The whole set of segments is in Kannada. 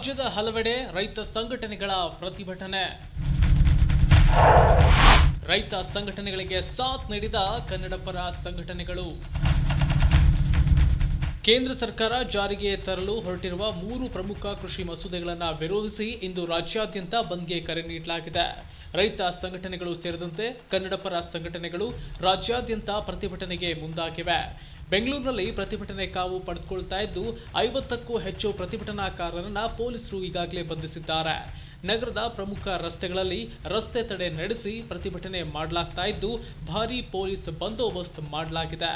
ರಾಜ್ಯದ ಹಲವೆಡೆ ರೈತ ಸಂಘಟನೆಗಳ ಪ್ರತಿಭಟನೆ ರೈತ ಸಂಘಟನೆಗಳಿಗೆ ಸಾಥ್ ನೀಡಿದ ಕನ್ನಡ ಪರ ಸಂಘಟನೆಗಳು ಕೇಂದ್ರ ಸರ್ಕಾರ ಜಾರಿಗೆ ತರಲು ಹೊರಟಿರುವ ಮೂರು ಪ್ರಮುಖ ಕೃಷಿ ಮಸೂದೆಗಳನ್ನು ವಿರೋಧಿಸಿ ಇಂದು ರಾಜ್ಯಾದ್ಯಂತ ಬಂದ್ಗೆ ಕರೆ ನೀಡಲಾಗಿದೆ ರೈತ ಸಂಘಟನೆಗಳು ಸೇರಿದಂತೆ ಕನ್ನಡ ಪರ ಸಂಘಟನೆಗಳು ರಾಜ್ಯಾದ್ಯಂತ ಪ್ರತಿಭಟನೆಗೆ ಮುಂದಾಗಿವೆ ಬೆಂಗಳೂರಿನಲ್ಲಿ ಪ್ರತಿಭಟನೆ ಕಾವು ಪಡೆದುಕೊಳ್ತಾ ಇದ್ದು ಐವತ್ತಕ್ಕೂ ಹೆಚ್ಚು ಪ್ರತಿಭಟನಾಕಾರರನ್ನ ಪೊಲೀಸರು ಈಗಾಗಲೇ ಬಂಧಿಸಿದ್ದಾರೆ ನಗರದ ಪ್ರಮುಖ ರಸ್ತೆಗಳಲ್ಲಿ ರಸ್ತೆ ತಡೆ ನಡೆಸಿ ಪ್ರತಿಭಟನೆ ಮಾಡಲಾಗ್ತಾ ಇದ್ದು ಭಾರೀ ಪೊಲೀಸ್ ಬಂದೋಬಸ್ತ್ ಮಾಡಲಾಗಿದೆ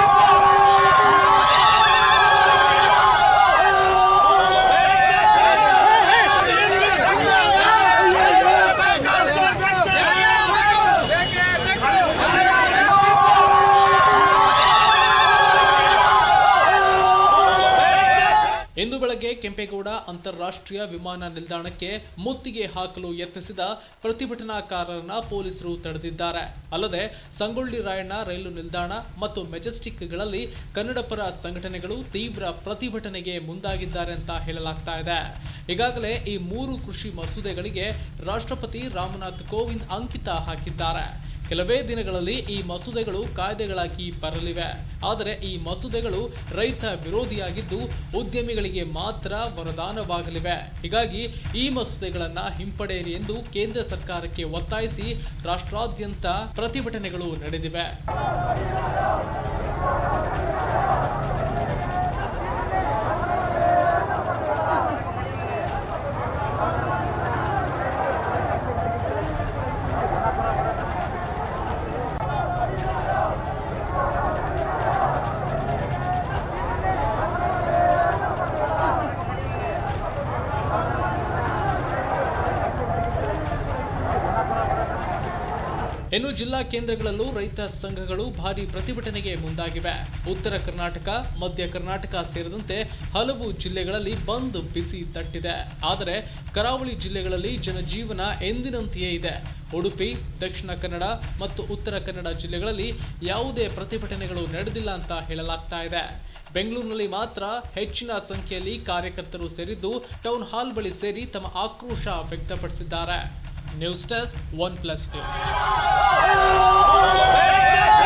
ಇಂದು ಬೆಳಗ್ಗೆ ಕೆಂಪೇಗೌಡ ಅಂತಾರಾಷ್ಟ್ರೀಯ ವಿಮಾನ ನಿಲ್ದಾಣಕ್ಕೆ ಮುತ್ತಿಗೆ ಹಾಕಲು ಯತ್ನಿಸಿದ ಪ್ರತಿಭಟನಾಕಾರರನ್ನ ಪೊಲೀಸರು ತಡೆದಿದ್ದಾರೆ ಅಲ್ಲದೆ ಸಂಗೊಳ್ಳಿ ರಾಯಣ್ಣ ರೈಲು ನಿಲ್ದಾಣ ಮತ್ತು ಮೆಜೆಸ್ಟಿಕ್ಗಳಲ್ಲಿ ಕನ್ನಡ ಪರ ಸಂಘಟನೆಗಳು ತೀವ್ರ ಪ್ರತಿಭಟನೆಗೆ ಮುಂದಾಗಿದ್ದಾರೆ ಅಂತ ಹೇಳಲಾಗ್ತಾ ಇದೆ ಈಗಾಗಲೇ ಈ ಮೂರು ಕೃಷಿ ಮಸೂದೆಗಳಿಗೆ ರಾಷ್ಟ್ರಪತಿ ರಾಮನಾಥ್ ಕೋವಿಂದ್ ಅಂಕಿತ ಹಾಕಿದ್ದಾರೆ ಕೆಲವೇ ದಿನಗಳಲ್ಲಿ ಈ ಮಸೂದೆಗಳು ಕಾಯ್ದೆಗಳಾಗಿ ಬರಲಿವೆ ಆದರೆ ಈ ಮಸೂದೆಗಳು ರೈತ ವಿರೋಧಿಯಾಗಿದ್ದು ಉದ್ಯಮಿಗಳಿಗೆ ಮಾತ್ರ ವರದಾನವಾಗಲಿವೆ ಹೀಗಾಗಿ ಈ ಮಸೂದೆಗಳನ್ನ ಹಿಂಪಡೆಯಿರಿ ಎಂದು ಕೇಂದ್ರ ಸರ್ಕಾರಕ್ಕೆ ಒತ್ತಾಯಿಸಿ ರಾಷ್ಟ್ರಾದ್ಯಂತ ಪ್ರತಿಭಟನೆಗಳು ನಡೆದಿವೆ ಇನ್ನು ಜಿಲ್ಲಾ ಕೇಂದ್ರಗಳಲ್ಲೂ ರೈತ ಸಂಘಗಳು ಭಾರಿ ಪ್ರತಿಭಟನೆಗೆ ಮುಂದಾಗಿವೆ ಉತ್ತರ ಕರ್ನಾಟಕ ಮಧ್ಯ ಕರ್ನಾಟಕ ಸೇರಿದಂತೆ ಹಲವು ಜಿಲ್ಲೆಗಳಲ್ಲಿ ಬಂದ್ ಬಿಸಿ ತಟ್ಟಿದೆ ಆದರೆ ಕರಾವಳಿ ಜಿಲ್ಲೆಗಳಲ್ಲಿ ಜನಜೀವನ ಎಂದಿನಂತೆಯೇ ಇದೆ ಉಡುಪಿ ದಕ್ಷಿಣ ಕನ್ನಡ ಮತ್ತು ಉತ್ತರ ಕನ್ನಡ ಜಿಲ್ಲೆಗಳಲ್ಲಿ ಯಾವುದೇ ಪ್ರತಿಭಟನೆಗಳು ನಡೆದಿಲ್ಲ ಅಂತ ಹೇಳಲಾಗ್ತಾ ಇದೆ ಬೆಂಗಳೂರಿನಲ್ಲಿ ಮಾತ್ರ ಹೆಚ್ಚಿನ ಸಂಖ್ಯೆಯಲ್ಲಿ ಕಾರ್ಯಕರ್ತರು ಸೇರಿದ್ದು ಟೌನ್ ಹಾಲ್ ಬಳಿ ಸೇರಿ ತಮ್ಮ ಆಕ್ರೋಶ ವ್ಯಕ್ತಪಡಿಸಿದ್ದಾರೆ news desk one plus news